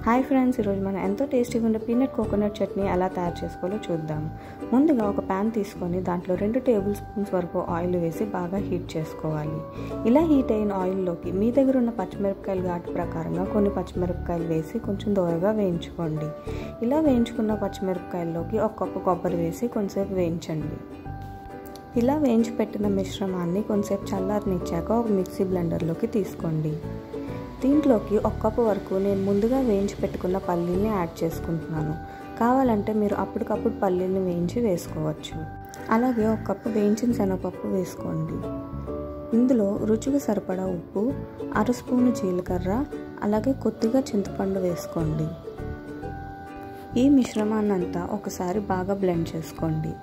hi friends ఈరోజు మనం ఎంతో టేస్టీగా ఉండే పీనట్ కోకోనట్ చట్నీ ఎలా తయారు చేసుకోవాలో చూద్దాం ముందుగా ఒక ప్యాన్ తీసుకొని దాంట్లో రెండు టేబుల్ స్పూన్స్ వరకు ఆయిల్ వేసి బాగా హీట్ చేసుకోవాలి ఇలా హీట్ అయిన ఆయిల్లోకి మీ దగ్గర ఉన్న పచ్చిమిరపకాయలు ఘాటు ప్రకారంగా కొన్ని పచ్చిమిరపకాయలు వేసి కొంచెం దూరగా వేయించుకోండి ఇలా వేయించుకున్న పచ్చిమిరపకాయల్లోకి ఒక కప్పు కొబ్బరి వేసి కొంచెంసేపు వేయించండి ఇలా వేయించి పెట్టిన మిశ్రమాన్ని కొంచెంసేపు చల్లారనిచ్చాక ఒక మిక్సీ బ్లెండర్లోకి తీసుకోండి దీంట్లోకి ఒక కప్పు వరకు నేను ముందుగా వేయించి పెట్టుకున్న పల్లీని యాడ్ చేసుకుంటున్నాను కావాలంటే మీరు అప్పటికప్పుడు పల్లీని వేయించి వేసుకోవచ్చు అలాగే ఒక కప్పు వేయించిన శనగపప్పు వేసుకోండి ఇందులో రుచికి సరిపడా ఉప్పు అర స్పూను జీలకర్ర అలాగే కొద్దిగా చింతపండు వేసుకోండి ఈ మిశ్రమాన్నంతా ఒకసారి బాగా బ్లెండ్ చేసుకోండి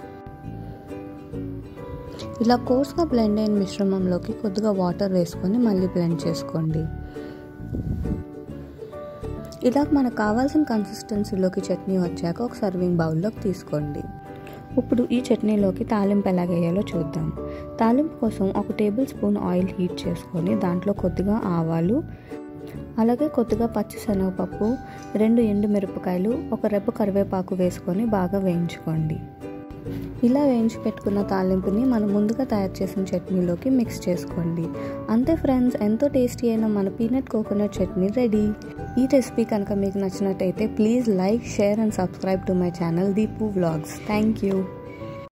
ఇలా కోర్స్గా బ్లెండ్ అయిన మిశ్రమంలోకి కొద్దిగా వాటర్ వేసుకొని మళ్ళీ బ్లెండ్ చేసుకోండి ఇలా మనకు కావాల్సిన కన్సిస్టెన్సీలోకి చట్నీ వచ్చాక ఒక సర్వింగ్ బౌల్లోకి తీసుకోండి ఇప్పుడు ఈ చట్నీలోకి తాలింపు ఎలాగేయాలో చూద్దాం తాలింపు కోసం ఒక టేబుల్ స్పూన్ ఆయిల్ హీట్ చేసుకొని దాంట్లో కొద్దిగా ఆవాలు అలాగే కొద్దిగా పచ్చి శనగపప్పు రెండు ఎండు మిరపకాయలు ఒక రెబ్బ కరివేపాకు వేసుకొని బాగా వేయించుకోండి ఇలా వేయించి పెట్టుకున్న తాలింపుని మనం ముందుగా తయారు చేసిన చట్నీలోకి మిక్స్ చేసుకోండి అంతే ఫ్రెండ్స్ ఎంతో టేస్టీ అయిన మన పీనట్ కోకోనట్ చట్నీ రెడీ ఈ రెసిపీ కనుక మీకు నచ్చినట్టయితే please like share and subscribe to my channel Deepu vlogs thank you